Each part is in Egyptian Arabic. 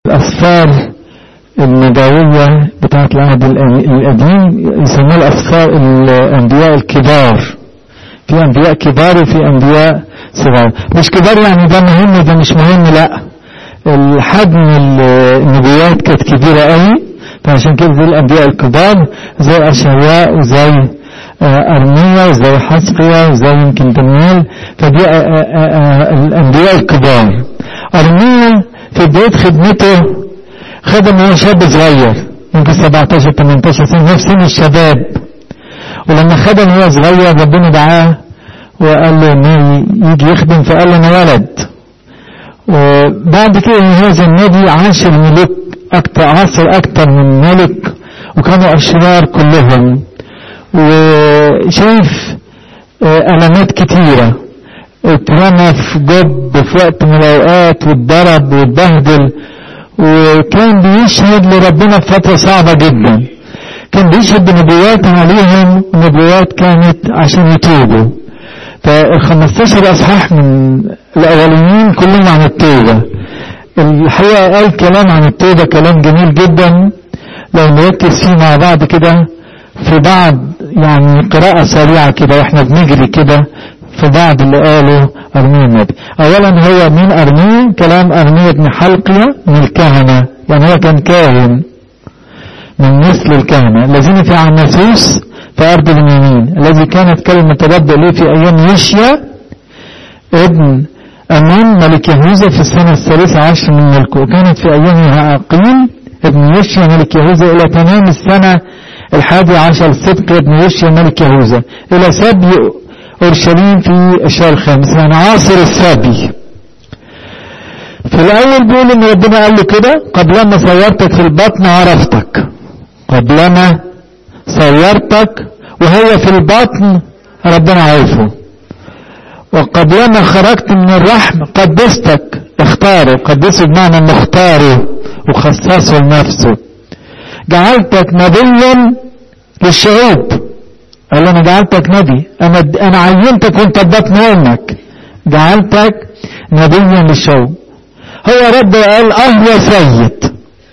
الأسفار النبوية بتاعت العهد القديم يسموها الأسفار الأنبياء الكبار في أنبياء كبار وفي أنبياء صغار مش كبار يعني ده مهم ده مش مهم لا الحجم النبوات كانت كبيرة قوي فعشان كده زي الأنبياء الكبار زي أشعياء وزي أرميا وزي حسقيا وزي يمكن دانيال فدي الأنبياء الكبار أرميا في بداية خدمته خدم وهو شاب صغير يمكن 17 18 سنة نفس سن الشباب ولما خدم وهو صغير ربنا دعاه وقال له انه يجي يخدم فقال له انا ولد وبعد كده هذا النبي عاش الملوك أكتر عصر أكتر من ملك وكانوا أشرار كلهم وشايف ألمات كتيرة اترمى في جب في وقت من الأوقات واتضرب واتبهدل وكان بيشهد لربنا في فترة صعبة جدا كان بيشهد بنبوات عليهم ونبوات كانت عشان يتوبوا فال 15 اصحاح من الاولين كلهم عن التوبه الحقيقه قال كلام عن التوبه كلام جميل جدا لو نركز فيه مع بعض كده في بعض يعني قراءة سريعة كده واحنا بنجري كده في بعض اللي قاله أرميا النبي أولا هو من أرميا كلام أرميا بن حلقية من الكهنة يعني هو كان كاهن من مثل الكهنة الذين في عناسوس في أرض اليمين الذي كانت كلمة الرب إليه في أيام يشيا ابن أمون ملك يهوذا في السنة الثالثة عشر من ملكه وكانت في أيامها عقيل ابن يشيا ملك يهوذا إلى تمام السنة الحادي عشر صدق ابن يشيا ملك يهوذا إلى سبي أورشليم في الشهر الخامس يعني عاصر السبي في الأول بيقول إن ربنا قال له كده قبلما صورتك في البطن عرفتك قبلما صورتك وهو في البطن ربنا عارفه وقبلما خرجت من الرحم قدستك اختاره قدسه بمعنى مختاره وخصصه لنفسه جعلتك نبيا للشعوب قال له انا جعلتك نبي انا انا عينتك وانت بطن امك جعلتك نبيا للشعوب هو رب قال اه يا سيد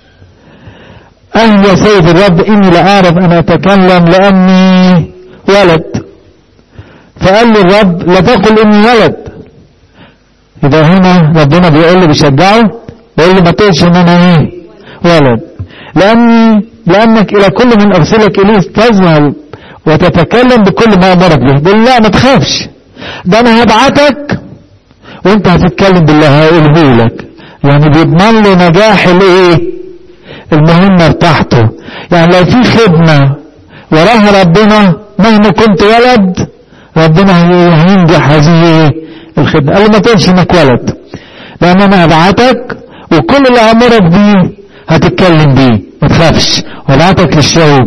اه يا سيد الرب اني لا اعرف ان اتكلم لاني ولد فقال له الرب لا تقل اني ولد يبقى هنا ربنا بيقول له بيشجعه بيقول له ما تقولش ان انا ايه ولد لاني لانك الى كل من ارسلك اليه تذهب وتتكلم بكل ما امرك به بيقول لا ما تخافش ده انا هبعتك وانت هتتكلم باللي هقوله لك يعني بيضمن له نجاح الايه المهمة بتاعته يعني لو في خدمة وراها ربنا مهما كنت ولد ربنا هينجح هذه الخدمة قال له ما تقولش انك ولد لان انا هبعتك وكل اللي امرك بيه هتتكلم بيه ما تخافش وابعتك للشعوب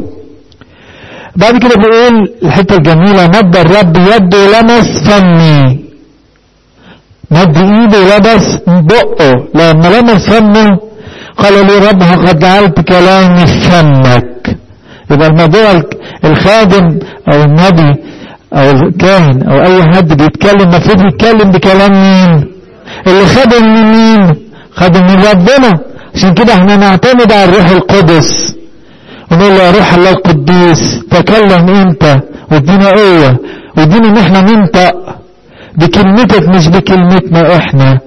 بعد كده بيقول الحته الجميله مد الرب يده ولمس فمي مد ايده ولبس بقه لما لمس فمه قال لي رب قد جعلت كلامي في فمك يبقى الموضوع الخادم او النبي او الكاهن او اي حد بيتكلم المفروض يتكلم بكلام مين اللي خدم من مين خدم من ربنا عشان كده احنا نعتمد على الروح القدس ونقول له يا روح الله القدوس تكلم انت وادينا قوة وادينا ان احنا ننطق بكلمتك مش بكلمتنا احنا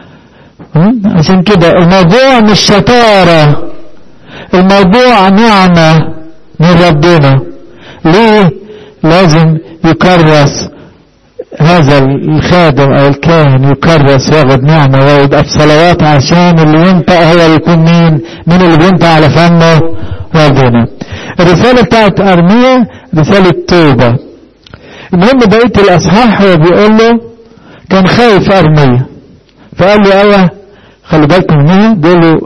عشان كده الموضوع مش شطارة الموضوع نعمة من ربنا ليه لازم يكرس هذا الخادم او الكاهن يكرس وياخد نعمة ويبقى في صلوات عشان اللي ينطق هو يكون مين مين اللي بينطق على فمه ربنا الرسالة بتاعت ارميا رسالة توبة المهم بقية الاصحاح هو بيقول له كان خايف ارميا فقال له ايوه خلي بالكم منها بيقول له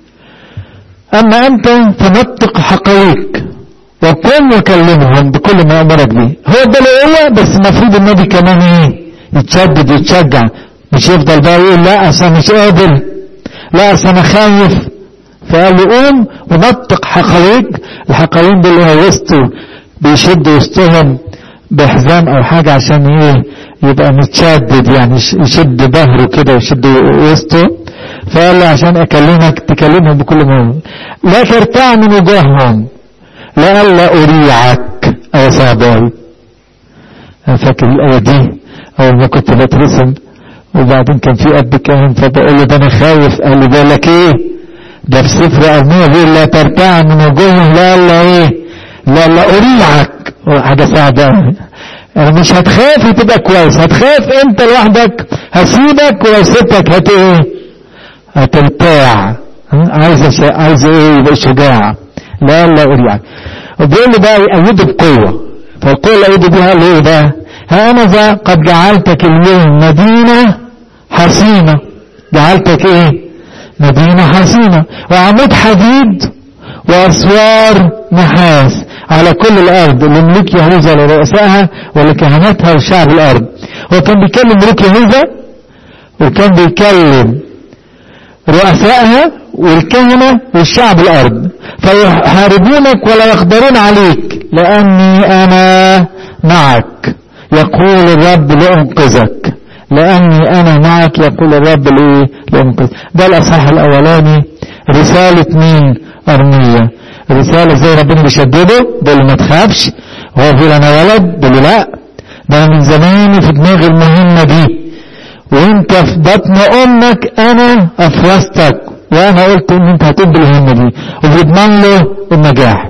اما انت فنطق حقائق وقم وكلمهم بكل ما امرك به هو ده الاولى بس المفروض النبي كمان ايه يتشدد ويتشجع مش يفضل بقى يقول لا اصل مش قادر لا اصل انا خايف فقال له قوم ونطق حقائق الحقائق دول هو وسطه بيشد وسطهم بحزام او حاجة عشان ايه يبقى متشدد يعني يشد ظهره كده ويشد وسطه فقال له عشان اكلمك تكلمهم بكل مرة لا ترتع من وجوههم لئلا اريعك يا صعباوي انا فاكر الايه دي اول ما كنت بترسم وبعدين كان في اب كاهن فبقول له ده انا خايف قال لي بالك ايه ده في سفر ارميه بيقول لا ترتع من وجوههم لئلا ايه لئلا اريعك حاجه صعبه قوي يعني مش هتخاف هتبقى كويس هتخاف انت لوحدك هسيبك ولو سبتك هت ايه هترتاع عايز عايز ايه يبقى شجاع لا لا اريعك وبيقول له بقى يأيده بقوة فالقوة اللي أيده بيها اللي ايه بقى هانذا قد جعلتك اليوم مدينة حصينة جعلتك ايه مدينة حصينة وعمود حديد وأسوار نحاس على كل الأرض لملوك يهوذا لرؤسائها ولكهنتها وشعب الأرض هو كان بيكلم ملوك يهوذا وكان بيكلم رؤسائها والكهنة والشعب الأرض فيحاربونك ولا يقدرون عليك لأني أنا معك يقول الرب لأنقذك لأني أنا معك يقول الرب لإيه لأنقذك ده الأصحاح الأولاني رسالة مين أرمية رسالة زي ربنا بيشدده بيقول ما تخافش هو بيقول أنا ولد بيقول لا ده من زمان في دماغي المهمة دي وانت في بطن امك انا افرستك وانا قلت ان انت هتقوم بالمهمة دي وبيضمن له النجاح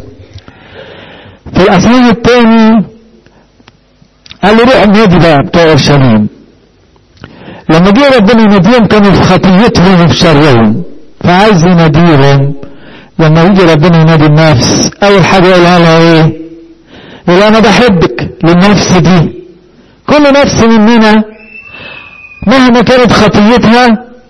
في الاصحاح الثاني قال له روح النادي بقى بتوع اورشليم لما جه ربنا يناديهم كانوا في خطيتهم وفي شرهم فعايز يناديهم لما يجي ربنا ينادي النفس اول حاجه يقولها لها ايه يقول انا بحبك للنفس دي كل نفس مننا مهما كانت خطيتها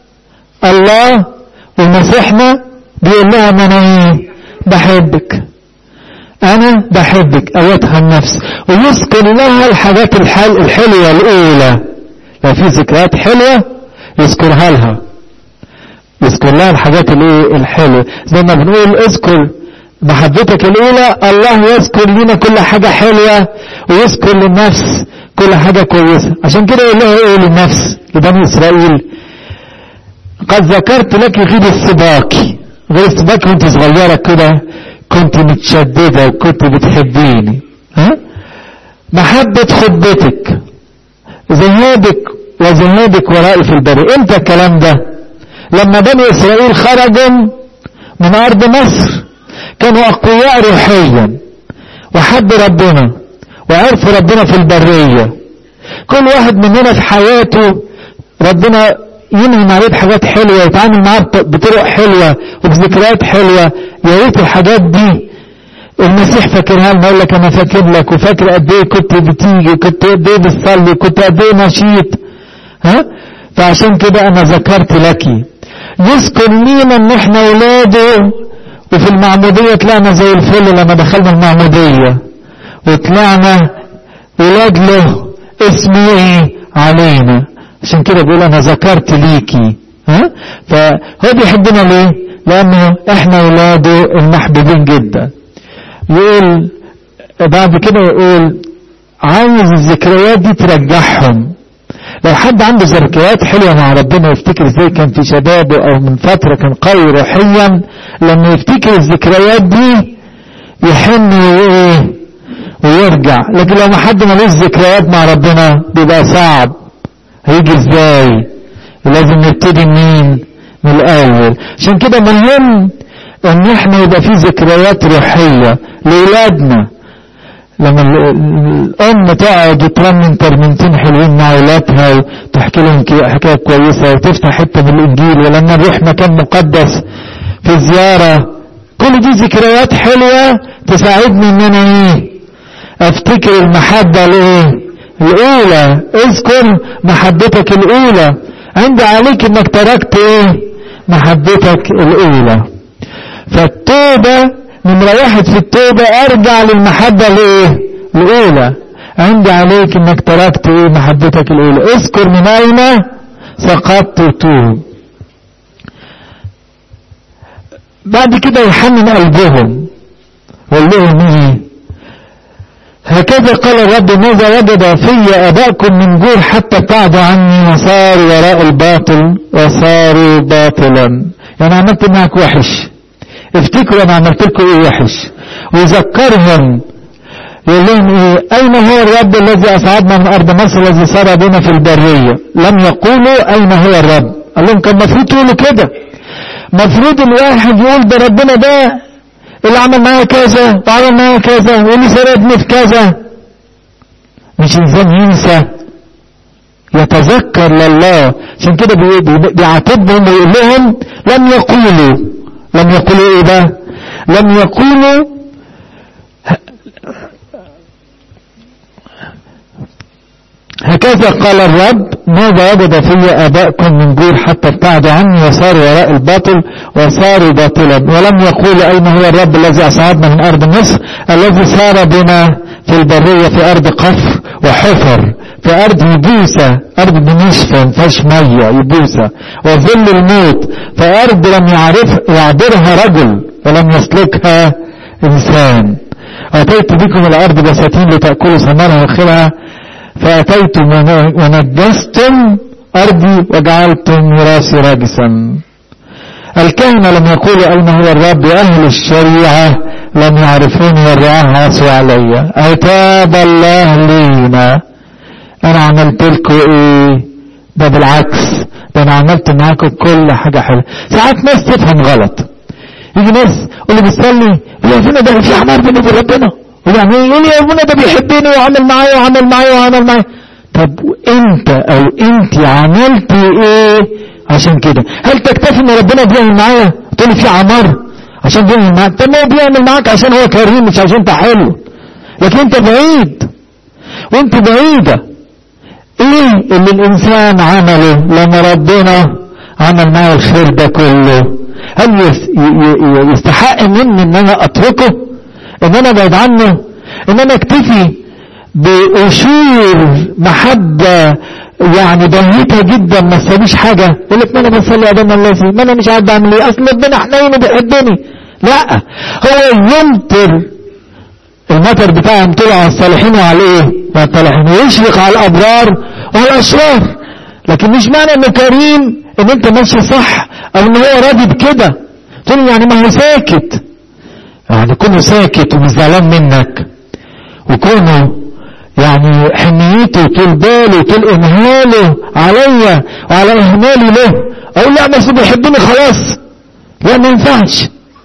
الله ومسيحنا بيقول لها ما انا ايه بحبك انا بحبك ايتها النفس ويذكر لها الحاجات الحل الحلوة الاولى لو في ذكريات حلوة يذكرها لها يذكر لها الحاجات الايه الحلوة زي ما بنقول اذكر محبتك الاولى الله يذكر لنا كل حاجة حلوة ويذكر للنفس كل حاجة كويسة عشان كده يقول لها ايه للنفس لبني اسرائيل قد ذكرت لك غير السباك غير السباك وانت صغيرة كده كنت متشددة وكنت بتحبيني ها محبة خطبتك ذهابك وذهابك ورائي في البر امتى الكلام ده لما بني اسرائيل خرجوا من ارض مصر كانوا اقوياء روحيا وحبوا ربنا وعرفوا ربنا في البرية كل واحد مننا في حياته ربنا ينعم عليه بحاجات حلوة يتعامل معاه بطرق حلوة وبذكريات حلوة يا ريت الحاجات دي المسيح فاكرها لنا يقول لك انا فاكر لك وفاكر قد ايه كنت بتيجي كنت قد ايه بتصلي كنت قد ايه نشيط ها فعشان كده انا ذكرت لك يذكر لينا ان احنا ولاده وفي المعمودية طلعنا زي الفل لما دخلنا المعمودية وطلعنا ولاد له اسمه ايه علينا عشان كده بيقول انا ذكرت ليكي ها فهو بيحبنا ليه لانه احنا ولاده المحبوبين جدا يقول بعد كده يقول عايز الذكريات دي ترجعهم لو حد عنده ذكريات حلوة مع ربنا يفتكر ازاي كان في شبابه او من فترة كان قوي روحيا لما يفتكر الذكريات دي يحن وايه ويرجع لكن لو ما حد ملوش ذكريات مع ربنا بيبقى صعب هيجي ازاي لازم نبتدي منين من الاول عشان كده مهم ان احنا يبقى في ذكريات روحية لاولادنا لما الام تقعد وترنم ترنيمتين حلوين مع اولادها وتحكي لهم حكايه كويسه وتفتح حته من الانجيل ولما نروح مكان مقدس في زياره كل دي ذكريات حلوه تساعدني ان انا ايه افتكر المحبه الايه الاولى اذكر محبتك الاولى عندي عليك انك تركت ايه محبتك الاولى فالتوبة نمرة واحد في التوبة ارجع للمحبة الايه الاولى عندي عليك انك تركت ايه محبتك الاولى اذكر من اين سقطت وتوب بعد كده يحنن قلبهم وقال لهم ايه هكذا قال الرب ماذا وجد في ابائكم من جور حتى ابتعدوا عني وصاروا وراء الباطل وصاروا باطلا يعني عملت معك وحش افتكروا انا عملت لكم ايه وحش ويذكرهم يقول لهم ايه اين هو الرب الذي اصعدنا من ارض مصر الذي سار بنا في البريه لم يقولوا اين هو الرب قال لهم كان المفروض تقولوا كده مفروض الواحد يقول ده ربنا ده اللي عمل معايا كذا وعمل معايا كذا واللي سردني في كذا مش انسان ينسى يتذكر لله عشان كده بيعاتبهم ويقول لهم لم يقولوا لم يقولوا ايه بقى لم يقولوا هكذا قال الرب ماذا وجد في ابائكم من جور حتى ابتعدوا عني وصاروا وراء الباطل وصاروا باطلا ولم يقولوا اين هو الرب الذي اصعدنا من ارض مصر الذي سار بنا في البريه في ارض قفر وحفر في ارض يبوسه ارض بنشفه ما فيهاش ميه يبوسه وظل الموت في ارض لم يعرف يعبرها رجل ولم يسلكها انسان اتيت بكم الارض بساتين لتاكلوا ثمرها وخيرها فأتيتم ونجستم أرضي وجعلتم راسي راجسا الكهنة لم يقولوا أين هو الرب أهل الشريعة لم يعرفوني والرعاة عصوا علي أتاب الله لينا أنا عملت لكم إيه ده بالعكس ده أنا عملت معاكم كل حاجة حلوة ساعات ناس تفهم غلط يجي ناس اللي بيصلي يقول لنا ده في أعمال بيني وبين ربنا ويعني يقول يا ابونا ده بيحبني وعمل معايا وعمل معايا وعمل معايا طب انت او انت عملت ايه عشان كده هل تكتفي ان ربنا بيعمل معايا تقول في عمار عشان بيعمل معاك طب ما هو بيعمل معاك عشان هو كريم مش عشان انت حلو لكن انت بعيد وانت بعيدة ايه اللي الانسان عمله لما ربنا عمل معاه الخير ده كله هل يستحق مني ان انا اتركه ان انا ابعد عنه ان انا اكتفي بقشور محبة يعني بهيتها جدا ما تسويش حاجة يقول لك ما انا بصلي يا ابن الله ما انا مش عارف اعمل ايه اصل ربنا حنين وبيحبني لا هو يمطر المطر بتاعه يمطر على الصالحين وعلى ايه؟ وعلى الطالحين ويشفق على الابرار وعلى الاشرار لكن مش معنى انه كريم ان انت ماشي صح او ان هو راضي بكده تقول يعني ما هو ساكت يعني كونه ساكت ومش زعلان منك وكونه يعني حنيته طول باله طول امهاله عليا وعلى اهمالي له اقول لا بس بيحبني خلاص لا ما ينفعش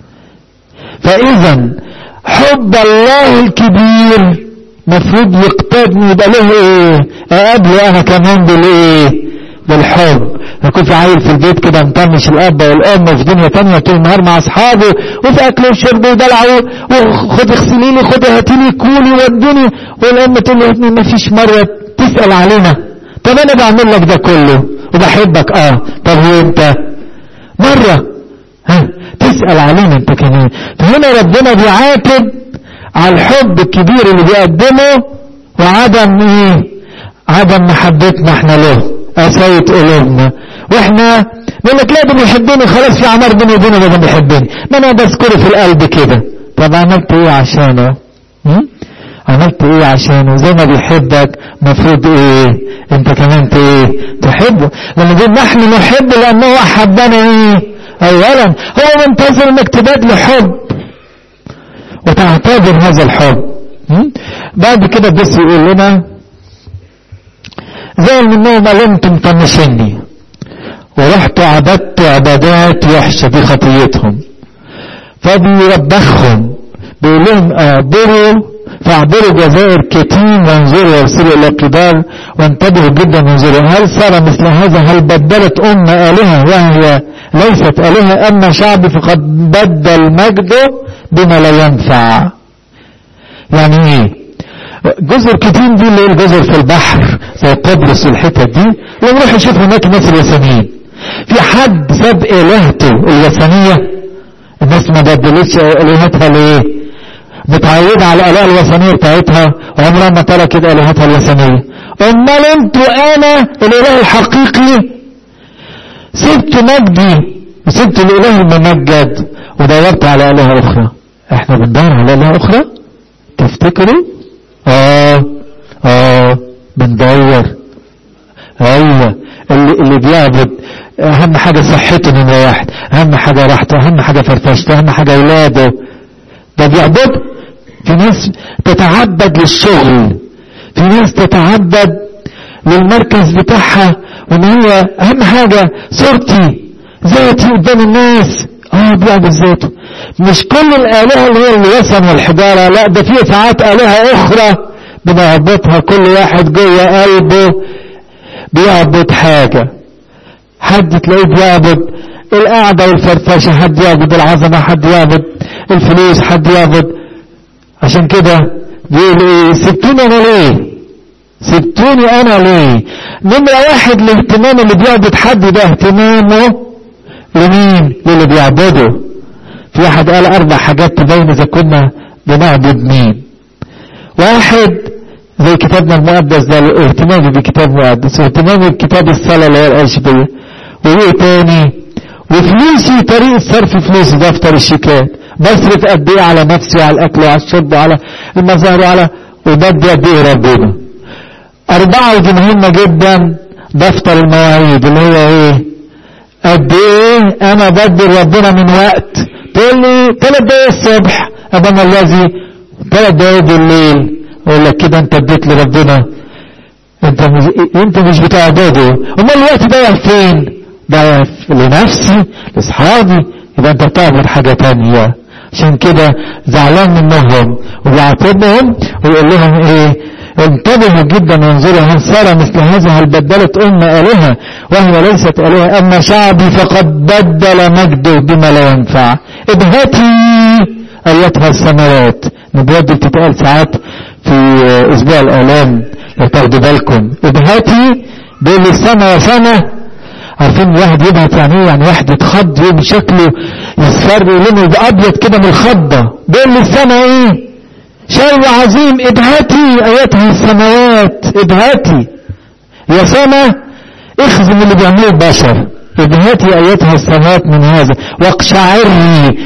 فاذا حب الله الكبير مفروض يقتدني يبقى له ايه اقابله انا كمان بالايه بالحب يكون في عيل في البيت كده مطنش الاب والام في دنيا تانية طول النهار مع اصحابه وفي اكل وشرب ودلع وخد اغسلي لي خد هاتي لي كولي ودوني والام تقول له ابني ما فيش مره تسال علينا طب انا بعمل لك ده كله وبحبك اه طب وانت مره ها تسال علينا انت كمان فهنا ربنا بيعاتب على الحب الكبير اللي بيقدمه وعدم ايه عدم محبتنا احنا له قساية قلوبنا واحنا نقول لك لا ده بيحبني خلاص في عمار بيني وبينه ده بيحبني ما انا بذكره في القلب كده طب عملت ايه عشانه عملت ايه عشانه زي ما بيحبك مفروض ايه انت كمان ايه تحبه لما نقول نحن نحب لانه احبنا ايه اولا هو منتظر انك تبادل حب وتعتبر هذا الحب بعد كده بس يقول لنا زي منهم قال انتم طنشني ورحت عبدت عبادات وحشة دي خطيتهم فبيوبخهم بيقول لهم اعبروا فاعبروا جزائر كتيم وانظروا وارسلوا الى الكبار وانتبهوا جدا وانظروا هل صار مثل هذا هل بدلت أم آلهة وهي ليست آلهة أما شعبي فقد بدل مجده بما لا ينفع يعني ايه جزر كتير دي اللي هي الجزر في البحر زي قبرص والحتت دي ونروح نشوف هناك الناس الوثنيين في حد ساب الهته الوثنيه الناس ما بدلتش الهتها ليه متعودة على الآلهة الوثنية بتاعتها وعمرها ما تركت آلهتها الوثنية أمال انتوا أنا الإله الحقيقي سبت مجدي وسبت الإله الممجد ودورت على آلهة أخرى احنا بندور على آلهة أخرى تفتكروا اه اه بندور ايوه اللي, اللي بيعبد اهم حاجة صحته نمرة واحد اهم حاجة راحته اهم حاجة فرفشته اهم حاجة اولاده ده بيعبد في ناس تتعبد للشغل في ناس تتعبد للمركز بتاعها وان هي اهم حاجة صورتي ذاتي قدام الناس اه بيعبد ذاته مش كل الالهة اللي هي الوثن والحجارة لا ده في ساعات الهة اخرى بنعبدها كل واحد جوه قلبه بيعبد حاجة حد تلاقيه بيعبد القعدة والفرفشة حد يعبد العظمة حد يعبد الفلوس حد يعبد عشان كده بيقول ايه سبتوني انا ليه سبتوني انا ليه نمرة واحد الاهتمام اللي بيعبد حد ده اهتمامه لمين للي بيعبده في واحد قال اربع حاجات تبين اذا كنا بنعبد مين واحد زي كتابنا المقدس ده اهتمامي بكتاب مقدس واهتمامي بكتاب الصلاة اللي هي الأشبية وإيه تاني وفلوسي طريقة صرف فلوسي دفتر الشيكات بصرف قد ايه على نفسي وعلى الأكل وعلى الشرب وعلى المظاهر وعلى وبدي قد ايه ربنا أربعة ودي مهمة جدا دفتر المواعيد اللي هو ايه قد ايه انا بدي ربنا من وقت تقول لي ثلاث دقايق الصبح ابانا الذي ثلاث دقايق بالليل اقول لك كده انت اديت لربنا انت مش انت مش بتعبده امال الوقت ضايع فين ضايع لنفسي لاصحابي يبقى انت بتعبد حاجه تانية عشان كده زعلان منهم وبيعاتبهم ويقول لهم ايه انتبهوا جدا وانظروا هل صار مثل هذا هل بدلت أمة آلهة وهي ليست آلهة أما شعبي فقد بدل مجده بما لا ينفع ابهتي أيتها السماوات نبوات بتتقال ساعات في أسبوع الآلام لو تاخدوا بالكم ابهتي بيقول لي السما يا سما عارفين الواحد يبهت يعني ايه يعني واحد يتخض يوم شكله يصفر يلونه يبقى ابيض كده من الخضه بيقول لي السما ايه شيء عظيم ابهتي ايتها السماوات ابهتي يا سما اخزم اللي بيعمله البشر ابهتي ايتها السماوات من هذا واقشعري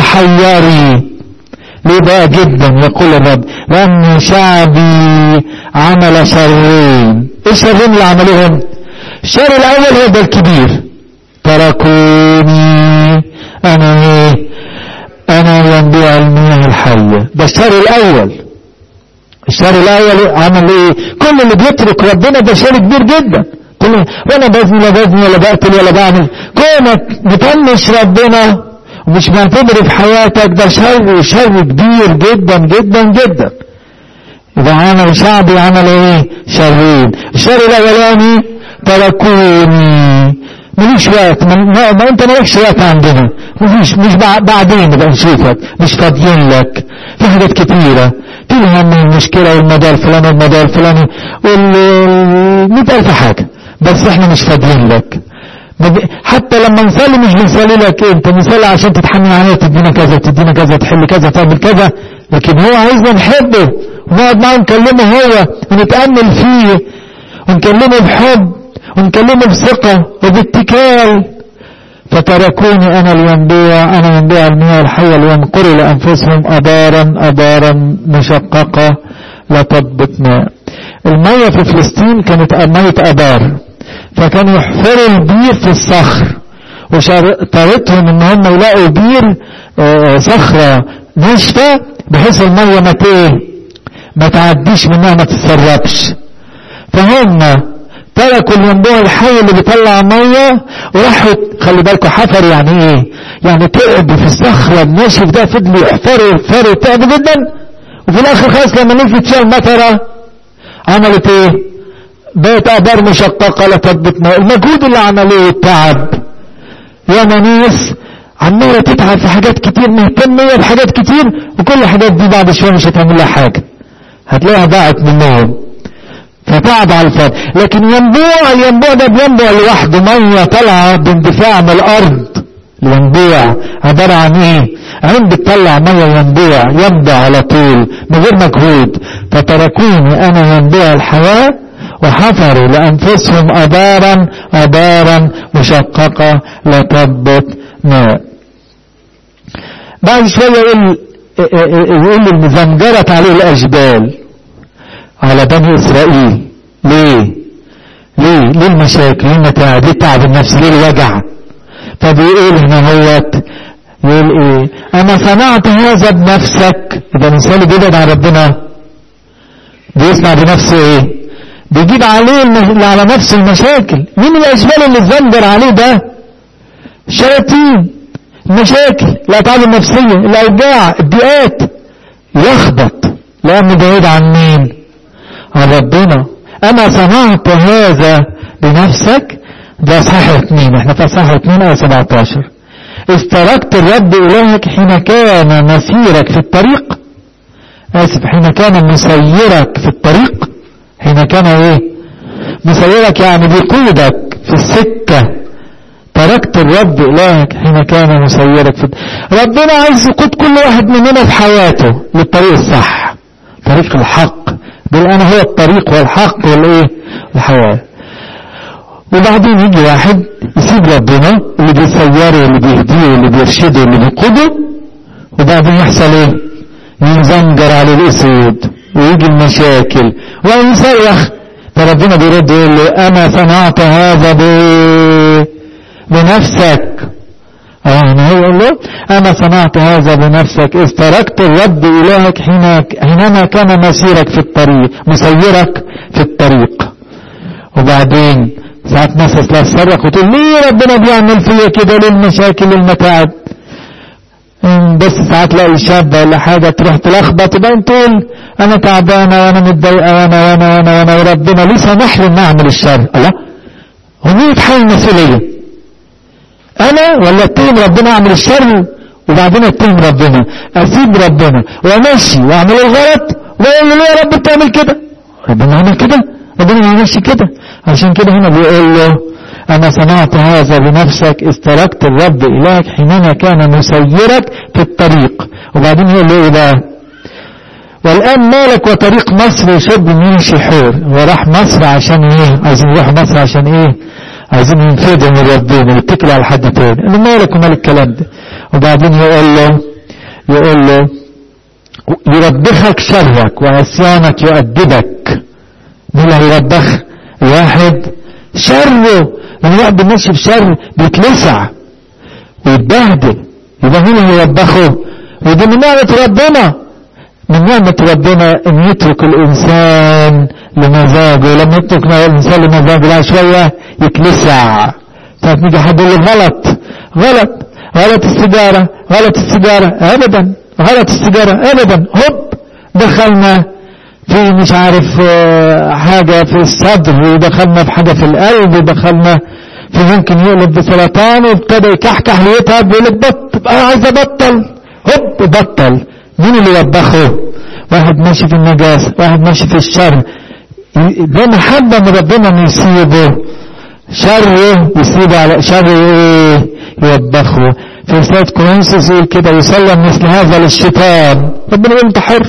وتحيري ليه بقى جدا يقول الرب لان شعبي عمل شرين ايه الشرين اللي عملوهم الشر الاول هو ده الكبير تركوني انا ايه انا ينبوع المياه الحية ده الشر الاول الشر الاول عمل ايه كل اللي بيترك ربنا ده شر كبير جدا كل وانا بزني ولا بزني ولا بقتل ولا بعمل كونك بتنش ربنا ومش معتبر في حياتك ده شر شر كبير جدا جدا جدا إذا عمل شعبي عمل ايه شرين الشر الاولاني تركوني ماليش وقت ما, ما, ما انت مالكش وقت عندنا مفيش مش بعدين نبقى نشوفك مش فاضيين لك في حاجات كتيرة في الهم المشكلة والمدى الفلاني والمدى الفلاني والمئة ألف حاجة بس احنا مش فاضيين لك حتى لما نصلي مش بنصلي لك انت بنصلي عشان تتحمل علينا تدينا كذا تدينا كذا تحل كذا تعمل كذا لكن هو عايزنا نحبه ونقعد معاه نكلمه هو ونتأمل فيه ونكلمه بحب ونكلمه بثقة وباتكال فتركوني أنا الينبوع أنا ينبوع المياه الحية لينقروا لأنفسهم أبارا أبارا مشققة لا تضبط ماء المية في فلسطين كانت مية أبار فكانوا يحفروا البير في الصخر وشرطتهم ان هم يلاقوا بير صخرة ناشفة بحيث المية ما ما تعديش منها ما تتسربش فهم تركوا الينبوع الحي اللي بيطلع ميه وراحوا خلي بالكم حفروا يعني ايه يعني تعبوا في الصخره الناشف ده فضلوا يحفروا يحفروا تعبوا جدا وفي الاخر خالص لما نزلت فيها المطره عملت ايه بقت ابار مشققه لا تضبط ماء المجهود اللي عملوه التعب يا ناس عماله تتعب في حاجات كتير مهتميه بحاجات كتير وكل الحاجات دي بعد شويه مش هتعمل لها حاجه هتلاقيها ضاعت منهم فتعب على الفاضي لكن ينبوع الينبوع ده بينبوع لوحده ميه طالعه باندفاع من الارض الينبوع عباره عن ايه عين بتطلع ميه ينبوع ينبع على طول من غير مجهود فتركوني انا ينبوع الحياه وحفروا لانفسهم ابارا ابارا مشققه لا تضبط ماء بعد شويه يقول يقول المزمجرت عليه الاشبال على بني اسرائيل ليه ليه ليه المشاكل ليه المتاعب ليه التعب النفسي ليه الوجع فبيقول هنا هوت يقول ايه انا صنعت هذا بنفسك يبقى الانسان اللي بيبعد عن ربنا بيصنع بنفسه ايه بيجيب عليه اللي على نفسه المشاكل مين الاشبال اللي اتزنجر عليه ده شياطين المشاكل الاتعاب النفسيه الاوجاع الضيقات يخبط لانه بعيد عن مين عن ربنا انا صنعت هذا بنفسك ده صح اتنين احنا في صح اتنين او 17 استركت الرب الهك حين كان مسيرك في الطريق اسف حين كان مسيرك في الطريق حين كان ايه مسيرك يعني بيقودك في السكة تركت الرب الهك حين كان مسيرك في ربنا عايز يقود كل واحد مننا في حياته للطريق الصح طريق الحق بل انا هو الطريق والحق والايه الحياة وبعدين يجي واحد يسيب ربنا اللي بيسيره واللي بيهديه واللي بيرشده واللي بيقوده وبعدين يحصل ايه ينزنجر عليه الاسود ويجي المشاكل ويصرخ فربنا بيرد يقول له انا صنعت هذا ب... بنفسك اه هو يقول له انا صنعت هذا بنفسك اذ تركت الرب الهك حين حينما كان مسيرك في الطريق مسيرك في الطريق وبعدين ساعات ناس تصرخ وتقول ليه ربنا بيعمل فيا كده ليه المشاكل المتاعب بس ساعات تلاقي شاب ولا حاجة تروح تلخبط وبعدين تقول أنا تعبانة وأنا متضايقة وأنا وأنا وأنا وأنا وربنا ليه سمح لي إن أعمل الشر؟ الله هو مين يتحمل المسؤولية؟ أنا ولا أتهم ربنا أعمل الشر وبعدين أتهم ربنا أسيب ربنا وأمشي وأعمل الغلط وأقول له ليه يا رب بتعمل كده؟ ربنا عمل كده؟ ربنا ما عملش كده عشان كده هنا بيقول له أنا صنعت هذا بنفسك استركت الرب إلهك حينما كان مسيرك في الطريق وبعدين يقول له إيه بقى والآن مالك وطريق مصر يشب من شحور وراح مصر عشان إيه عايزين يروح مصر عشان إيه عايزين ينفذوا من ربنا يتكلوا على حد تاني أنا مالك ومال الكلام ده وبعدين يقول له يقول له يربخك شرك وعصيانك يؤدبك مين اللي هيربخ الواحد شره لما الواحد ماشي في شر بيتلسع ويتبهدل يبقى مين اللي يوبخه ودي من نعمة ربنا من نعمة ربنا ان يترك الانسان لمزاجه لما يترك الانسان لمزاجه لا شوية يتلسع طيب نيجي حد يقول غلط غلط غلط السيجارة غلط السيجارة ابدا غلط السيجارة ابدا هوب دخلنا في مش عارف حاجة في الصدر ودخلنا في حاجة في القلب ودخلنا في ممكن يقلب بسرطان وابتدى يكحكح ويتعب ويقول لك بط انا عايز ابطل هوب بطل مين اللي وبخه واحد ماشي في النجاسة واحد ماشي في الشر ده محبة من ربنا انه يسيبه شره يسيبه على شره ايه يوبخه في رسالة كورنثوس يقول كده يسلم مثل هذا للشيطان ربنا يقول انت حر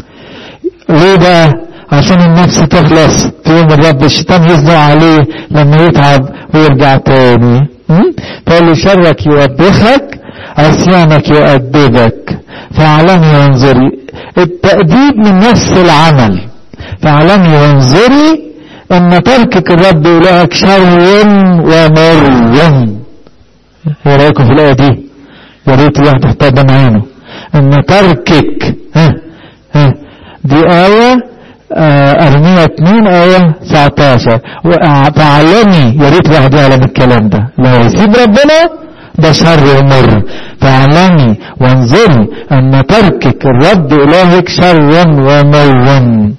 ليه بقى عشان النفس تخلص في يوم الرب الشيطان يزنق عليه لما يتعب ويرجع تاني فقال له شرك يوبخك عصيانك يؤدبك فاعلمي وانظري التأديب من نفس العمل فاعلمي وانظري ان تركك الرب الهك شر ومر ايه رايكم في الايه دي يا ريت الواحد يحتاج عينه ان تركك ها ها دي آية أرمية 2 آية 19 فعلمي يا ريت واحد يعلم الكلام ده لو يسيب ربنا ده شر ومر فاعلمي وانظري أن تركك الرب إلهك شر ومر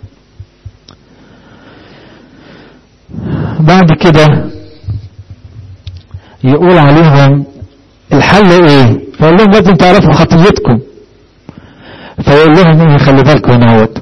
بعد كده يقول عليهم الحل ايه فقال لهم لازم تعرفوا خطيتكم فيقول لهم ايه خلي بالكم هناوت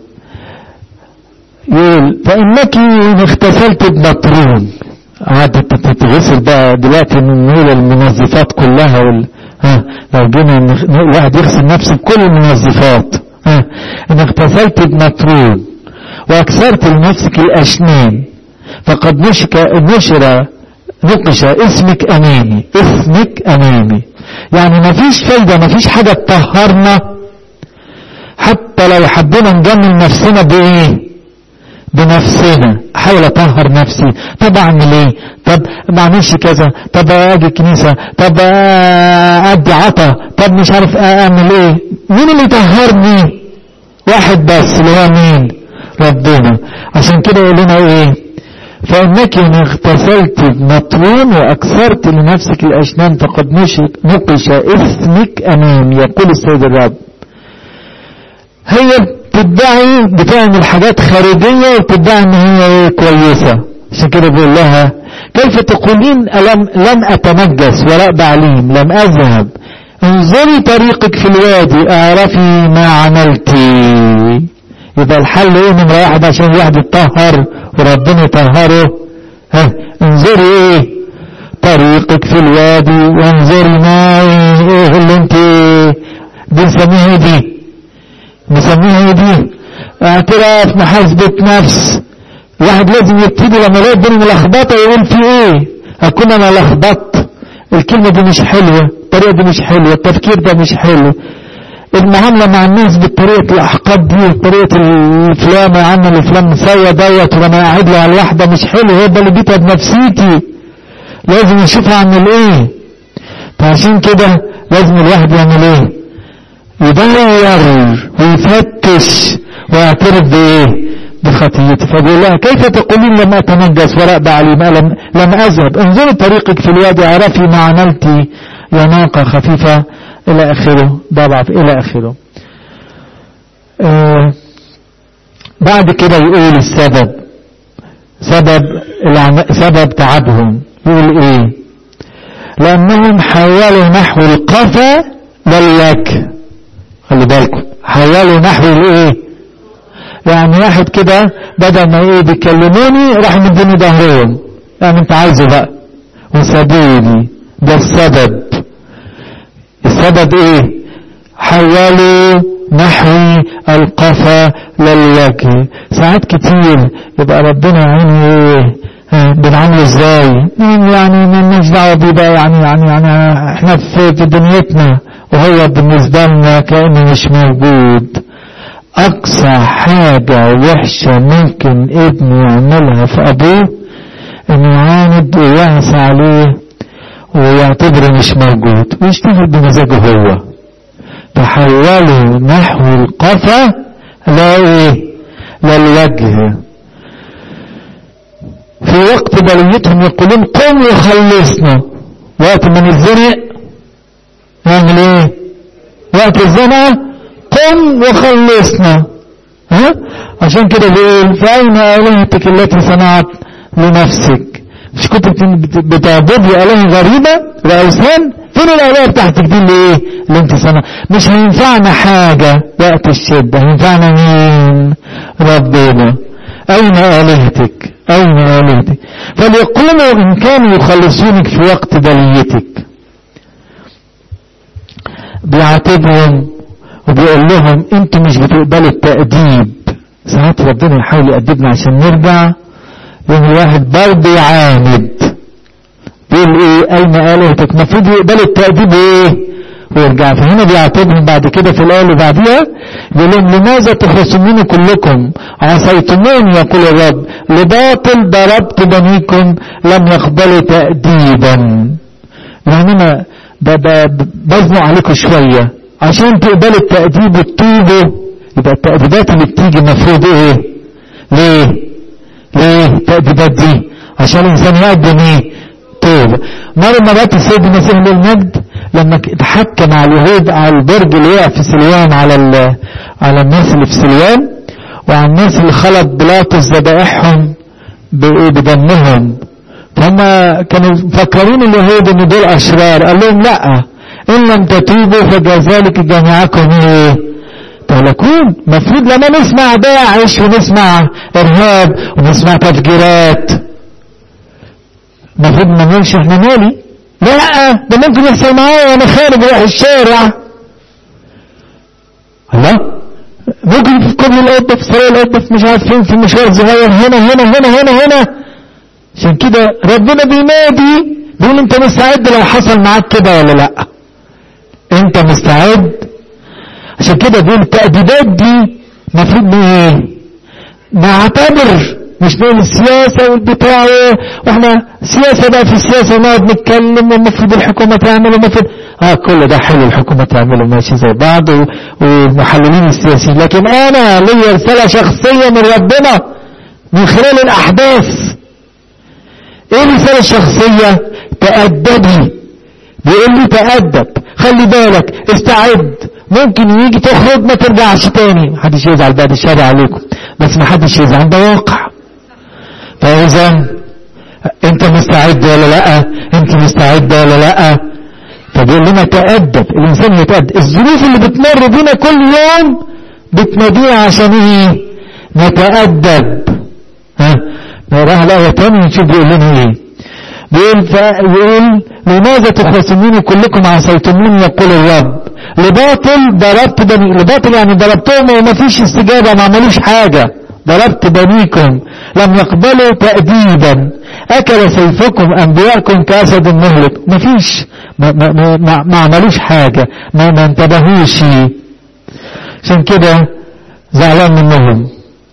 يقول فانك ان اغتسلت بمطرون قعدت تتغسل بقى دلوقتي من نقول المنظفات كلها وال... ها لو جينا الواحد يغسل نفسه بكل المنظفات ها ان اغتسلت بمطرون واكثرت لنفسك الاشنان فقد نشك نشر نقش اسمك امامي اسمك امامي يعني مفيش فايده مفيش حاجه تطهرنا حتى لو حبينا نجمل نفسنا بايه بنفسنا احاول اطهر نفسي طب اعمل ايه طب ما اعملش كذا طب اجي الكنيسة طب ادي عطا طب مش عارف اعمل ايه مين اللي يطهرني واحد بس اللي هو مين ربنا عشان كده يقول لنا ايه فانك ان اغتسلت بمطرون واكثرت لنفسك الاشنان فقد نقش اسمك امام يقول السيد الرب هي بتدعي بتعمل حاجات خارجية وبتدعي ان هي كويسة عشان كده بيقول لها كيف تقولين ألم لم أتنجس وراء بعليم لم أذهب انظري طريقك في الوادي اعرفي ما عملتي يبقى الحل ايه من واحد عشان الواحد يتطهر وربنا يطهره ها انظري ايه طريقك في الوادي وانظري ما ايه اللي انت بنسميها دي نسميها دي اعتراف محاسبة نفس الواحد لازم يبتدي لما يلاقي الدنيا ملخبطة يقول في ايه اكون انا لخبطت الكلمة دي مش حلوة الطريقة دي مش حلوة التفكير ده مش حلو المعاملة مع الناس بطريقة الأحقاد دي طريقة الفلان يا عم الفلان مسوى دوت وانا قاعد له على الواحدة مش حلو هو ده اللي بيتعب نفسيتي لازم اشوف اعمل ايه فعشان كده لازم الواحد يعمل ايه يدور ويفتش ويعترف بايه بخطيته فبيقول لها كيف تقولين لم اتنجس وراء بعلي ما لم, لم اذهب انظري طريقك في الوادي اعرفي ما عملت يا ناقة خفيفة الى اخره ضبعت الى اخره آه بعد كده يقول السبب سبب سبب تعبهم يقول ايه لانهم حولوا نحو القفا للوجه خلي بالكم حولوا نحو الايه يعني واحد كده بدل ما ايه بيكلموني راح مديني ظهرهم يعني انت عايزه بقى وسابوني ده السبب السبب ايه حولوا نحو القفا للوجه ساعات كتير يبقى ربنا يعني ايه بنعمله ازاي يعني مالناش دعوه بيه بقى يعني يعني يعني احنا في في دنيتنا وهو بالنسبه لنا كانه مش موجود اقصى حاجه وحشه ممكن ابنه يعملها في ابوه انه يعاند ويعصى عليه ويعتبره مش موجود ويشتغل بمزاجه هو تحولوا نحو القفا لا ايه للوجه في وقت بليتهم يقولون قم وخلصنا وقت من الزنق يعمل ايه وقت الزنقة قم وخلصنا ها عشان كده بيقول فأين آلهتك التي صنعت لنفسك مش كنت بتعبد لي آلهة غريبة وأوثان فين الآلهة بتاعتك دي اللي ايه اللي انت صنع مش هينفعنا حاجة وقت الشدة هينفعنا مين ربنا أين آلهتك أين آلهتك فليقوموا إن كانوا يخلصونك في وقت بليتك بيعاتبهم وبيقول لهم انتوا مش بتقبلوا التأديب ساعات ربنا يحاول يأدبنا عشان نرجع يوم الواحد برضه يعاند بيقول ايه اين آلهتك المفروض يقبلوا التأديب ايه ويرجع فهنا بيعاتبهم بعد كده في الآية اللي بعديها بيقول لهم لماذا تخاصمون كلكم عصيتموني يقول الرب لباطل ضربت بنيكم لم يقبلوا تأديبا يعني انا بزنق عليكم شوية عشان تقبلوا التأديب وتتوبوا يبقى التأديبات اللي بتيجي المفروض ايه ليه ليه التأديبات دي عشان الانسان يقدم ايه توبة مرة مرات السيد المسيح للمجد لما اتحكم على اليهود على البرج اللي وقع في سلوان على على الناس اللي في سلوان وعلى الناس اللي خلط بلاطس ذبائحهم بدمهم فهم كانوا مفكرين اليهود ان دول اشرار قال لهم لا ان لم تتوبوا فكذلك جميعكم ايه تهلكون المفروض لما نسمع داعش ونسمع ارهاب ونسمع تفجيرات المفروض ما نقولش احنا مالي لا ده ممكن يحصل معايا وانا خارج رايح الشارع الله ممكن في قبل القبة في صلاة القبة في مش عارف فين في مشوار صغير هنا هنا هنا هنا هنا عشان كده ربنا بينادي بيقول انت مستعد لو حصل معاك كده ولا لا انت مستعد عشان كده بيقول التأديبات دي المفروض ايه نعتبر مش نقول السياسة والبتاع واحنا سياسة بقى في السياسة نقعد نتكلم والمفروض الحكومة تعمل والمفروض اه كل ده حلو الحكومة تعمله ماشي زي بعض و- والمحللين السياسيين لكن انا ليا رسالة شخصية من ربنا من خلال الاحداث ايه الرسالة الشخصية تأدبي بيقول لي تأدب خلي بالك استعد ممكن يجي تخرج ما ترجعش تاني محدش يزعل بعد الشر عليكم بس محدش يزعل ده واقع فإذا انت مستعد ولا لا انت مستعدة ولا لا فبيقول لنا تأدب الانسان يتأدب الظروف اللي بتمر بينا كل يوم بتنادينا عشان ايه نتأدب ها نقراها الآية تاني ونشوف بيقول لنا ايه بيقول فيقول لماذا تخاصموني كلكم عصيتموني يقول الرب لباطل ضربت بني لباطل يعني ضربتهم وما فيش استجابة ما عملوش حاجة ضربت بنيكم لم يقبلوا تأديبا أكل سيفكم أنبياءكم كأسد مهلك ما فيش ما, ما, ما, ما, ما عملوش حاجة ما, ما انتبهوش عشان كده زعلان منهم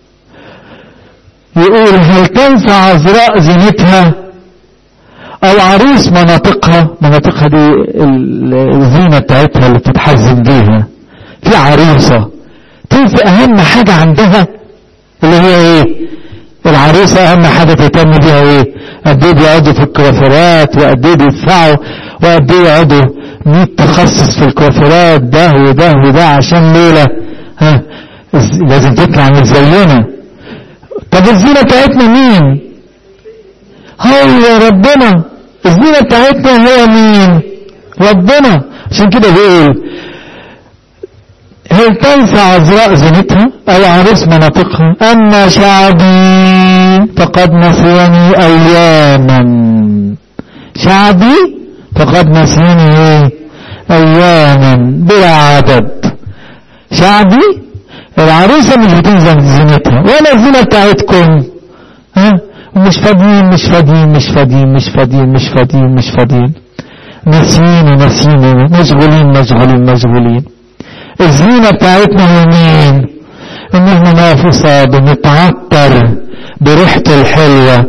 يقول هل تنفع عذراء زينتها او عروس مناطقها مناطقها دي ال- الزينة بتاعتها اللي بتتحزن بيها في عروسة تنفع اهم حاجة عندها اللي هي ايه العروسة اهم حاجة تهتم بيها ايه قد ايه بيقعدوا في الكوافيرات وقد ايه بيدفعوا وقد ايه يقعدوا 100 تخصص في الكوافيرات ده وده وده عشان ليلة ها الز- لازم تطلع متزينة طب الزينة بتاعتنا مين هو ربنا الزينة بتاعتنا هو مين ربنا عشان كده بيقول هل تنفع عذراء زينتها او عروس مناطقها اما شعبي فقد نسيني اياما شعبي فقد نسيني ايه اياما بلا عدد شعبي العروسة مش بتنزل زينتها ولا الزينة بتاعتكم ها مش فاضيين مش فاضيين مش فاضيين مش فاضيين مش فاضيين مش فاضيين ناسيين ناسيين مشغولين مشغولين مشغولين الزينة بتاعتنا هي مين ان احنا نقف قصاده نتعطر بريحته الحلوة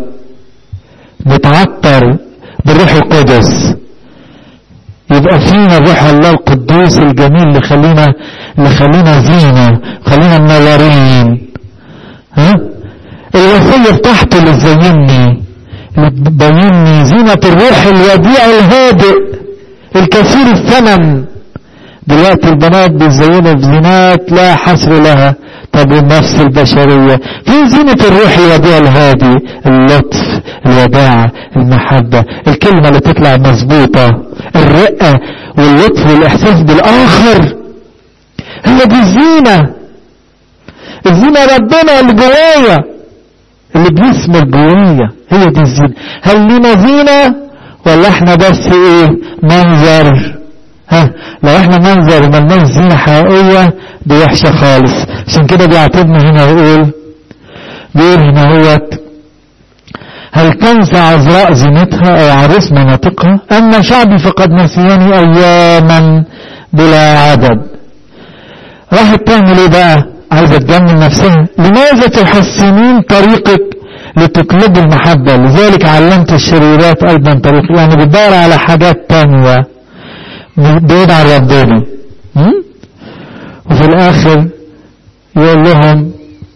نتعطر بالروح القدس يبقى فينا روح الله القدوس الجميل اللي خلينا اللي خلينا زينة خلينا منورين ها الوصية بتاعته اللي تزيني اللي تبيني زينة الروح الوديع الهادئ الكثير الثمن دلوقتي البنات بيزينوا بزينات لا حصر لها طب والنفس البشرية في زينة الروح الوديع الهادي اللطف الوداعة المحبة الكلمة اللي تطلع مظبوطة الرقة واللطف والإحساس بالآخر هي دي الزينة الزينة ربنا اللي جوايا اللي بيثمر جوايا هي دي الزينة هل لنا زينة ولا احنا بس ايه منظر ها لو احنا منظر وملناش زينة حقيقية دي وحشة خالص عشان كده بيعاتبنا هنا ويقول بيقول هنا هوت هل تنسى عذراء زينتها او عروس مناطقها اما شعبي فقد نسياني اياما بلا عدد راحت تعمل ايه بقى عايزة تجنن نفسها لماذا تحسنين طريقك لتقلب المحبة لذلك علمت الشريرات ايضا طريق يعني بتدور على حاجات تانية بعيد عن ربنا م? وفي الاخر يقول لهم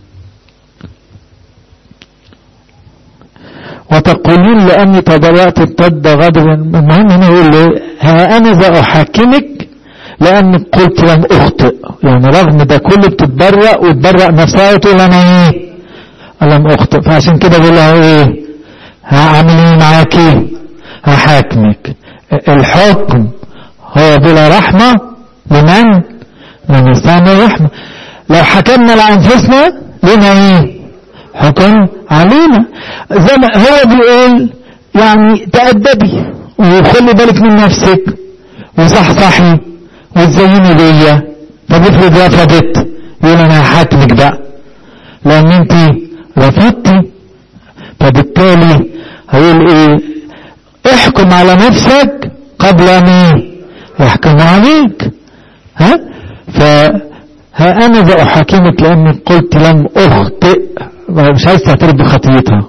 وتقولون لاني تضرعت ابتد غضبا المهم هنا يقول له ها انا ذا احاكمك لانك قلت لم اخطئ يعني رغم ده كله بتتبرأ وتبرأ نفسها وتقول انا ايه لم اخطئ فعشان كده بقول لها ايه هعمل ايه معاكي هحاكمك الحكم هو بلا رحمة لمن من يستعمل رحمة لو حكمنا لأنفسنا لنا ايه حكم علينا زي ما هو بيقول يعني تأدبي وخلي بالك من نفسك وصحصحي وتزيني ليا طب افرض رفضت يقول انا هحاكمك بقى لان انت رفضتي فبالتالي هيقول ايه احكم على نفسك قبل ان ايه يحكم عليك ها ف ها انا ذا احاكمك لاني قلت لم اخطئ مش عايز تعترف بخطيتها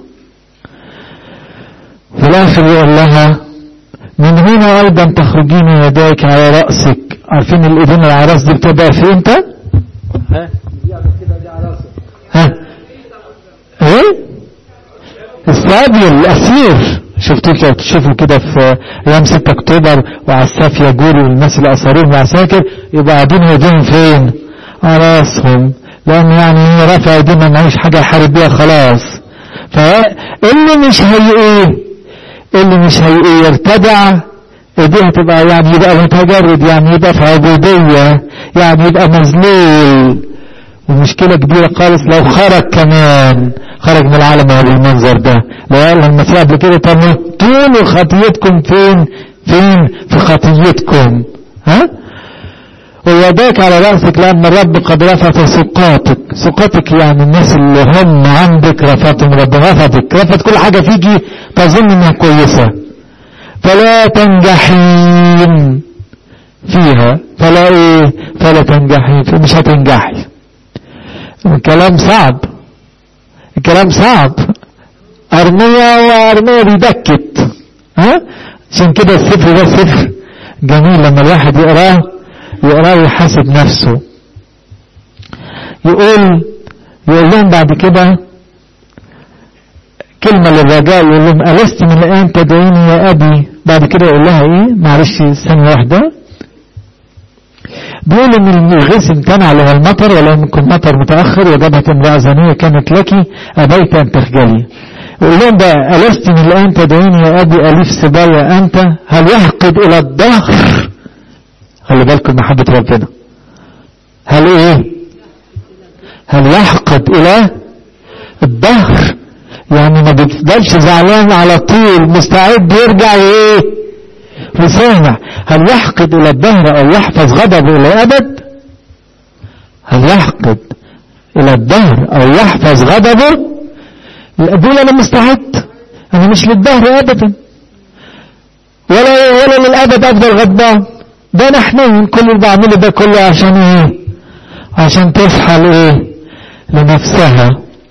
في الاخر يقول لها من هنا ايضا تخرجين يديك على رأسك عارفين الايدين العراس دي بتبقى في امتى ها ها ايه السابي الاسير شفتوا كده تشوفوا كده في ايام 6 اكتوبر وعساف يجوري والناس اللي اسروهم العساكر يبقى قاعدين ايديهم فين على راسهم لان يعني هي رافع ايدينا معيش حاجه يحارب بيها خلاص فاللي مش هي ايه اللي مش هي ايه يرتدع ايديها تبقى يعني يبقى متجرد يعني يبقى في عبوديه يعني يبقى مذلول ومشكلة كبيرة خالص لو خرج كمان خرج من العالم بالمنظر ده لو قال المسيح قبل كده تموتون خطيتكم فين فين في خطيتكم ها ويداك على رأسك لأن الرب قد رفض سقاطك سقاطك يعني الناس اللي هم عندك رفضتهم رب رفضك رفض كل حاجة فيكي تظن انها كويسة فلا تنجحين فيها فلا ايه فلا تنجحين فيها مش هتنجحي الكلام صعب الكلام صعب أرمية وأرمية بيدكت ها عشان كده السفر ده سفر جميل لما الواحد يقراه يقراه ويحاسب نفسه يقول يقول لهم بعد كده كلمة للرجاء يقول لهم ألست من الآن تدعيني يا أبي بعد كده يقول لها إيه معلش ثانية واحدة بيقول ان الغيث امتنع له المطر ولم يكن مطر متأخر وجبهة امرأة زانية كانت لك أبيت أن تخجلي يقول لهم بقى ألست من الآن تدعيني يا أبي أليف سبايا أنت هل يحقد إلى الظهر خلي بالكم محبة ربنا هل إيه هل يحقد إلى الظهر يعني ما بتفضلش زعلان على طول مستعد يرجع ايه وسامع هل يحقد الى الدهر او يحفظ غضبه الى ابد هل يحقد الى الدهر او يحفظ غضبه بيقول انا مستعد انا مش للدهر ابدا ولا ولا للابد افضل غضبان ده انا حنين كل اللي بعمله ده كله عشان ايه عشان تصحى لايه لنفسها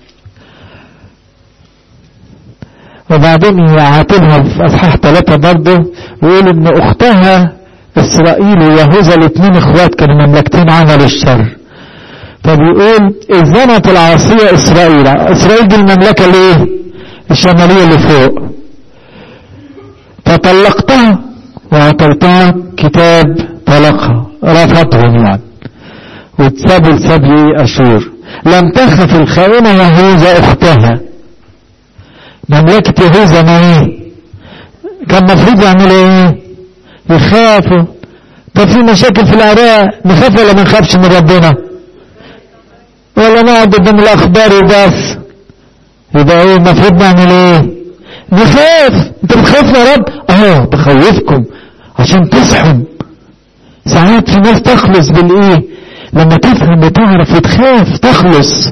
وبعدين يعاتبها في اصحاح ثلاثة برضه ويقول ان اختها اسرائيل ويهوذا الاثنين اخوات كانوا مملكتين عملوا الشر فبيقول اذ زنت العاصية اسرائيل اسرائيل دي المملكة الايه الشمالية اللي فوق فطلقتها واعطيتها كتاب طلقها رفضهم يعني وتسابوا لسبي اشور لم تخف الخائنة يهوذا اختها مملكة يهوذا ما ايه كان المفروض يعملوا ايه يخافوا طب في مشاكل في العراق نخاف ولا ما نخافش من ربنا ولا نقعد قدام الاخبار وبس يبقى ايه المفروض نعمل ايه نخاف انت بتخاف يا رب اه بخوفكم عشان تصحوا ساعات في ناس تخلص بالايه لما تفهم وتعرف وتخاف تخلص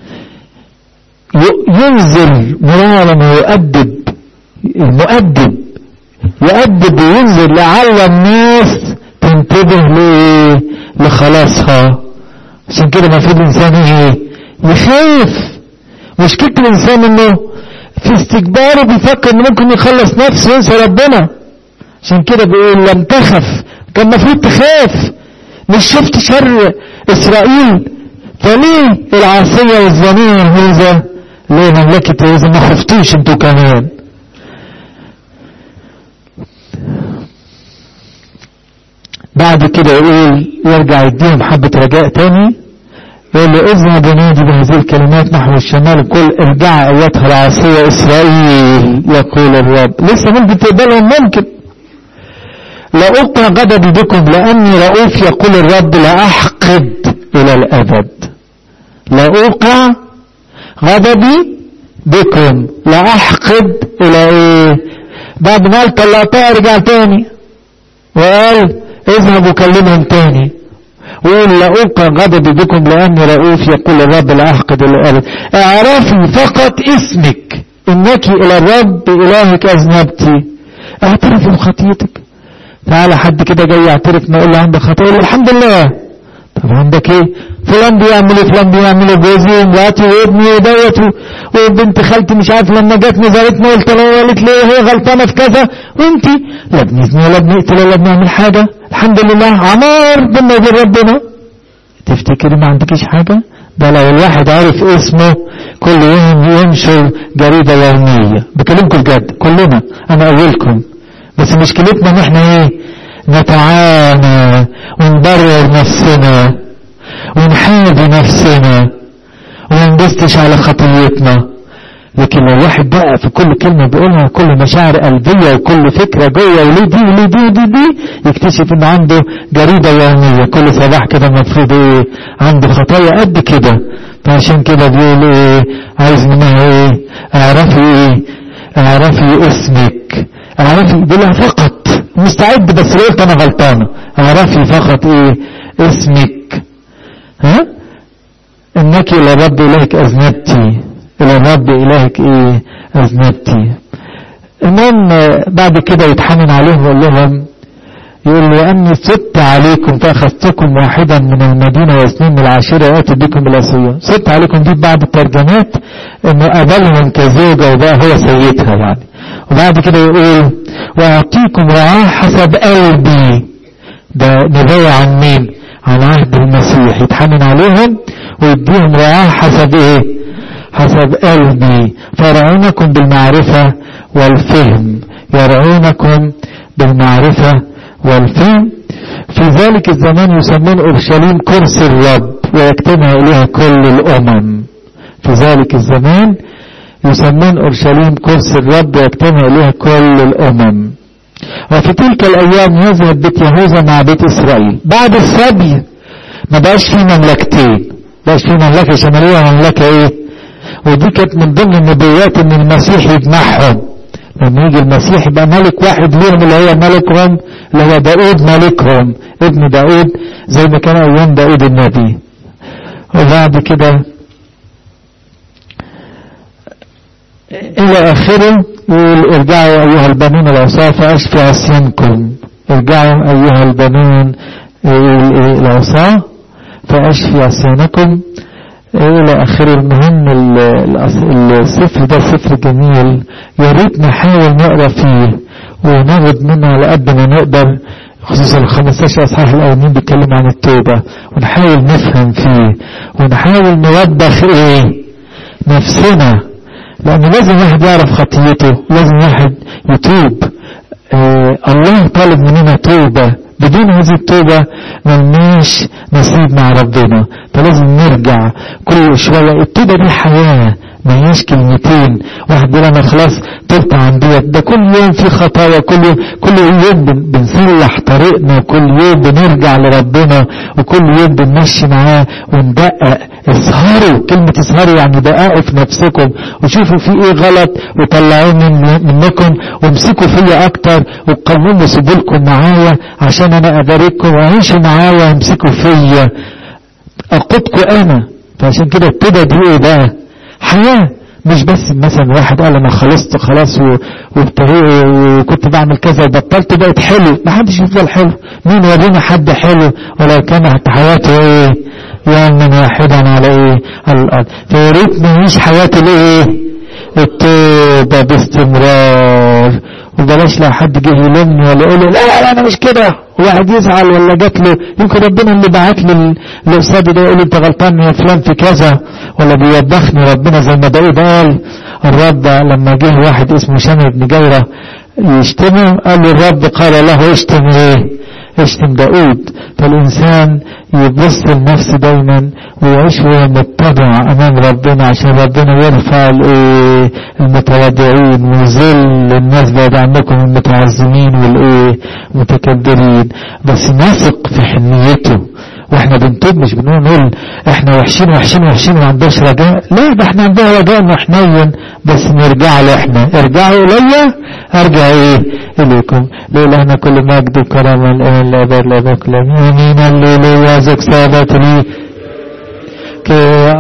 ينزل مرارا ويؤدب المؤدب يؤدب وينزل لعل الناس تنتبه لايه لخلاصها عشان كده المفروض الانسان ايه يخاف مشكلة الانسان انه في استكباره بيفكر انه ممكن يخلص نفسه وينسى ربنا عشان كده بيقول لم تخف كان المفروض تخاف مش شفت شر اسرائيل فليه العاصية والزانية هذا ليه مملكة إذا ما خفتوش انتوا كمان بعد كده يقول يرجع يديهم حبة رجاء تاني يقول له اذهب ونادي بهذه الكلمات نحو الشمال قل ارجع ايتها العاصية اسرائيل يقول الرب لسه ممكن تقبلهم ممكن لأوقع غضبي بكم لأني رؤوف يقول الرب لأحقد إلى الأبد لأوقع غضبي بكم لأحقد إلى إيه بعد ما قال طلعتها رجع تاني وقال اذهبوا كلمهم تاني وقال لأوقع غضبي بكم لأني رؤوف يقول الرب لأحقد إلى الأبد اعرفي فقط اسمك إنك إلى الرب إلهك أذنبتي اعترفي بخطيتك تعالى حد كده جاي يعترف ما يقول له عندك خطيئة يقول له الحمد لله طب عندك ايه فلان بيعمل ايه فلان بيعمل ايه جوزي ومراتي وابني ودوت وبنت خالتي مش عارف لما جت نزلتني قلت لها قالت لي هي غلطانه في كذا وانت لا بنزني ولا بنقتل ولا بنعمل حاجه الحمد لله عمار بينا وبين ربنا تفتكري ما عندكيش حاجه ده لو الواحد عارف اسمه كل يوم ينشر جريدة يومية بكلمكم بجد كلنا انا اولكم بس مشكلتنا ان احنا ايه نتعانى ونبرر نفسنا ونحابي نفسنا ونبستش على خطيتنا لكن لو واحد بقى في كل كلمة بيقولها كل مشاعر قلبية وكل فكرة جوه وليه دي وليه دي ودي دي يكتشف ان عنده جريدة يومية كل صباح كده المفروض ايه عنده خطايا قد كده فعشان كده بيقول ايه عايز منها ايه اعرفي ايه اعرفي اسمك اعرفي بلا فقط مستعد بس لو قلت انا غلطانة اعرفي فقط ايه اسمك ها انك الى رب اليك اذنبتي الى الرب الهك ايه اذنبتي المهم بعد كده يتحنن عليهم ويقول لهم يقول له اني صدت عليكم فاخذتكم واحدا من المدينه واثنين من العشيره اتي بكم الى صيون صدت عليكم دي بعض الترجمات انه قبلهم كزوجه وبقى هو سيدها يعني وبعد كده يقول واعطيكم رعاه حسب قلبي ده نبوة عن مين عن عهد المسيح يتحنن عليهم ويديهم رعاه حسب ايه حسب قلبي فيرعونكم بالمعرفة والفهم يرعونكم بالمعرفة والفهم في ذلك الزمان يسمون أورشليم كرسي الرب ويجتمع إليها كل الأمم في ذلك الزمان يسمون أورشليم كرسي الرب ويجتمع إليها كل الأمم وفي تلك الأيام يذهب بيت يهوذا مع بيت إسرائيل بعد السبي ما بقاش في مملكتين بقاش في مملكة شمالية ومملكة إيه ودي كانت من ضمن النبوات ان المسيح يجمعهم لما يجي المسيح يبقى ملك واحد ليهم اللي هو ملكهم اللي هو داود ملكهم ابن داود زي ما كان ايام داود النبي وبعد كده الى اخره يقول ارجعوا ايها البنون العصاة فاشفي عصيانكم ارجعوا ايها البنون العصاة فاشفي عصيانكم الى اخره المهم السفر ده سفر جميل يا ريت نحاول نقرا فيه وناخد منه على قد ما نقدر خصوصا ال 15 اصحاح الاولانيين بيتكلم عن التوبه ونحاول نفهم فيه ونحاول نوبخ ايه نفسنا لان لازم واحد يعرف خطيته لازم واحد يتوب آه الله طالب مننا توبه بدون هذه التوبة ملناش نصيب مع ربنا فلازم نرجع كل شوية التوبة دي حياة ما هيش كلمتين واحد يقول انا خلاص تبت عن ديت ده كل يوم في خطايا كل يوم كل يوم بنصلح طريقنا كل يوم بنرجع لربنا وكل يوم بنمشي معاه وندقق اسهروا كلمة اسهروا يعني دققوا في نفسكم وشوفوا في ايه غلط وطلعوه من منكم وامسكوا فيا اكتر وقوموا سبلكم معايا عشان انا ابارككم وعيشوا معايا وامسكوا فيا اقودكم انا فعشان كده التوبة دي ايه بقى حياة مش بس مثلا واحد قال انا خلصت خلاص وكنت بعمل كذا وبطلت بقت حلو ما حدش يفضل حلو مين ورينا حد حلو ولو كانت حياته ايه يوما واحدا على ايه على الارض فيا ريت نعيش حياة الايه التوبة باستمرار وبلاش لو حد جه يلومني ولا يقول لا لا انا مش كده واحد يزعل ولا جات له يمكن ربنا اللي بعت لي الاستاذ ده يقول انت غلطان يا فلان في كذا ولا بيوبخني ربنا زي ما داود قال الرب لما جه واحد اسمه شامل بن جيره يشتمه قال له الرب قال له اشتم ايه اشتم داود فالإنسان يبص لنفسه دايما ويعيش وهو متبع أمام ربنا عشان ربنا يرفع الايه المتواضعين ويذل الناس بعد عنكم المتعظمين والايه متكبرين بس نثق في حنيته واحنا بنتوب مش بنقول نقول احنا وحشين وحشين وحشين وما عندناش رجاء لا ده احنا عندنا رجاء انه حنين بس نرجع له احنا ارجعوا الي ارجع ايه اليكم لإلهنا كل مجد وكرم الان لابد لابد كل امين الليلويا زك سابت لي كي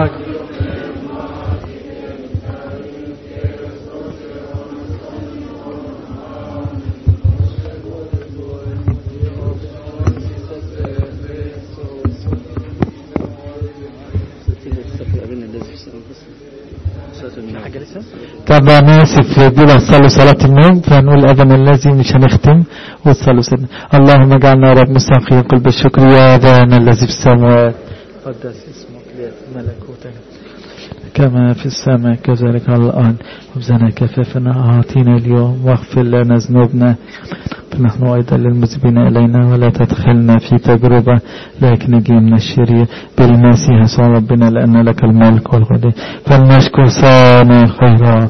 حاجة لسه طب انا اسف دول صلوا صلاة النوم فنقول اذن الذي مش هنختم وتصلوا سنة اللهم اجعلنا يا رب مستحقين قلب الشكر يا ذانا الذي في السماوات قدس اسمك ليأتي ملكوتك كما في السماء كذلك على الأرض خبزنا كفافنا أعطينا اليوم واغفر لنا ذنوبنا فنحن أيضا للمذنبين إلينا ولا تدخلنا في تجربة لكن نجي من الشرير بالمسيح يسوع ربنا لأن لك الملك والغد فلنشكر سانا خيرا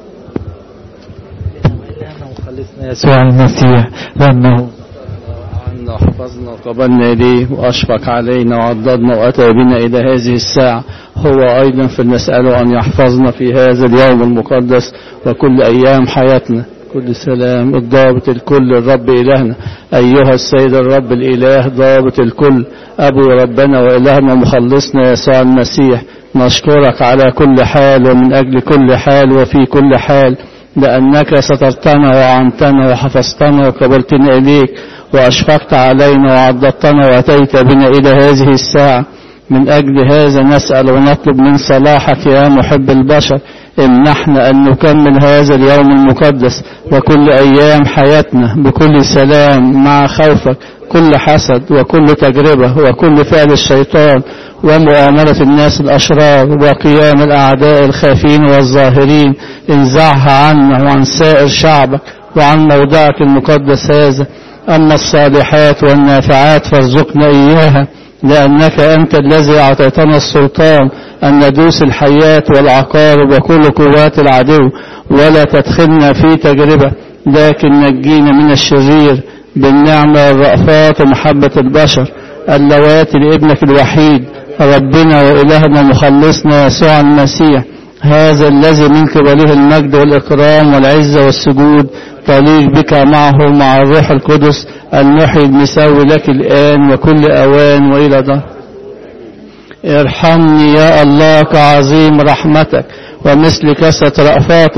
وخلصنا يسوع المسيح لأنه عنا وحفظنا وقبلنا إليه وأشفق علينا وعضدنا وأتى بنا إلى هذه الساعة هو أيضا فلنسأله أن يحفظنا في هذا اليوم المقدس وكل أيام حياتنا كل سلام الضابط الكل الرب إلهنا أيها السيد الرب الإله ضابط الكل أبو ربنا وإلهنا ومخلصنا يسوع المسيح نشكرك على كل حال ومن أجل كل حال وفي كل حال لأنك سترتنا وعنتنا وحفظتنا وقبلتنا إليك وأشفقت علينا وعضدتنا وأتيت بنا إلى هذه الساعة من أجل هذا نسأل ونطلب من صلاحك يا محب البشر امنحنا أن نكمل هذا اليوم المقدس وكل أيام حياتنا بكل سلام مع خوفك كل حسد وكل تجربة وكل فعل الشيطان ومؤامرة الناس الأشرار وقيام الأعداء الخافين والظاهرين انزعها عنا وعن سائر شعبك وعن موضعك المقدس هذا أما الصالحات والنافعات فارزقنا إياها لأنك أنت الذي أعطيتنا السلطان أن ندوس الحياة والعقارب وكل قوات العدو ولا تدخلنا في تجربة لكن نجينا من الشرير بالنعمة والرأفات ومحبة البشر اللواتي لابنك الوحيد ربنا وإلهنا مخلصنا يسوع المسيح هذا الذي من قبله المجد والإكرام والعزة والسجود تليق بك معه مع الروح القدس المحيي المساوي لك الآن وكل أوان وإلى ظهر ارحمني يا الله كعظيم رحمتك ومثل كسة رأفاتك